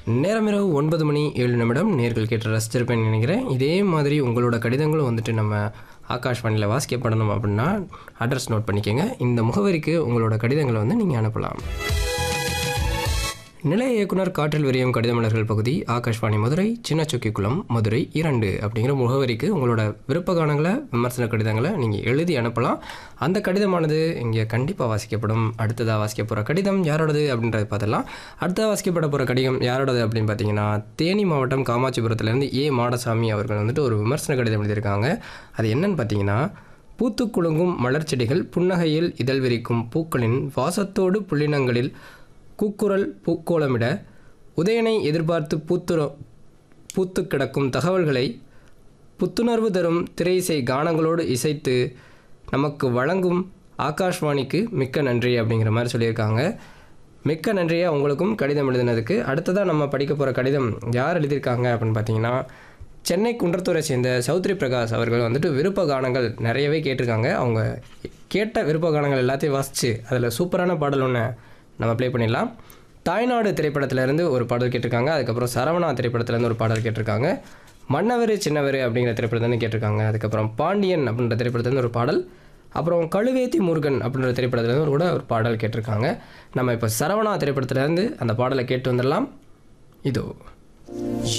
நேரம் இரவு ஒன்பது மணி ஏழு நிமிடம் நேர்கள் கேட்டு ரசிச்சிருப்பேன்னு நினைக்கிறேன் இதே மாதிரி உங்களோட கடிதங்களும் வந்துட்டு நம்ம ஆகாஷ்வாணியில் வாசிக்கப்படணும் அப்படின்னா அட்ரஸ் நோட் பண்ணிக்கோங்க இந்த முகவரிக்கு உங்களோட கடிதங்களை வந்து நீங்கள் அனுப்பலாம் நிலைய இயக்குனர் காற்றில் விரியும் கடிதமலர்கள் பகுதி ஆகாஷ்வாணி மதுரை சின்னச்சொக்கிக்குளம் மதுரை இரண்டு அப்படிங்கிற முகவரிக்கு உங்களோட விருப்ப கானங்களை விமர்சன கடிதங்களை நீங்கள் எழுதி அனுப்பலாம் அந்த கடிதமானது இங்கே கண்டிப்பாக வாசிக்கப்படும் அடுத்ததாக வாசிக்க போகிற கடிதம் யாரோடது அப்படின்றத பார்த்துடலாம் அடுத்ததாக வாசிக்கப்பட போகிற கடிதம் யாரோடது அப்படின்னு பார்த்தீங்கன்னா தேனி மாவட்டம் காமாட்சிபுரத்துலேருந்து ஏ மாடசாமி அவர்கள் வந்துட்டு ஒரு விமர்சன கடிதம் எழுதியிருக்காங்க அது என்னன்னு பார்த்தீங்கன்னா பூத்து குலுங்கும் மலர்ச்செடிகள் புன்னகையில் இதழ் விரிக்கும் பூக்களின் வாசத்தோடு புள்ளினங்களில் கூக்குரல் பூக்கோளமிட உதயனை எதிர்பார்த்து பூத்துற பூத்து கிடக்கும் தகவல்களை புத்துணர்வு தரும் திரையிசை கானங்களோடு இசைத்து நமக்கு வழங்கும் ஆகாஷ்வாணிக்கு மிக்க நன்றி அப்படிங்கிற மாதிரி சொல்லியிருக்காங்க மிக்க நன்றியை உங்களுக்கும் கடிதம் எழுதினதுக்கு அடுத்ததாக நம்ம படிக்க போகிற கடிதம் யார் எழுதியிருக்காங்க அப்படின்னு பார்த்தீங்கன்னா சென்னை குன்றத்தூரை சேர்ந்த சௌத்ரி பிரகாஷ் அவர்கள் வந்துட்டு விருப்ப கானங்கள் நிறையவே கேட்டிருக்காங்க அவங்க கேட்ட விருப்ப கானங்கள் எல்லாத்தையும் வாசித்து அதில் சூப்பரான பாடல் ஒன்று நம்ம ப்ளே பண்ணிடலாம் தாய்நாடு திரைப்படத்திலேருந்து ஒரு பாடல் கேட்டிருக்காங்க அதுக்கப்புறம் சரவணா திரைப்படத்துலேருந்து ஒரு பாடல் கேட்டிருக்காங்க மன்னவர் சின்னவர் அப்படிங்கிற திரைப்படத்துலேருந்து கேட்டிருக்காங்க அதுக்கப்புறம் பாண்டியன் அப்படின்ற திரைப்படத்துலேருந்து ஒரு பாடல் அப்புறம் கழுவேத்தி முருகன் அப்படின்ற திரைப்படத்துலேருந்து கூட ஒரு பாடல் கேட்டிருக்காங்க நம்ம இப்போ சரவணா திரைப்படத்துலேருந்து அந்த பாடலை கேட்டு வந்துடலாம் இதோ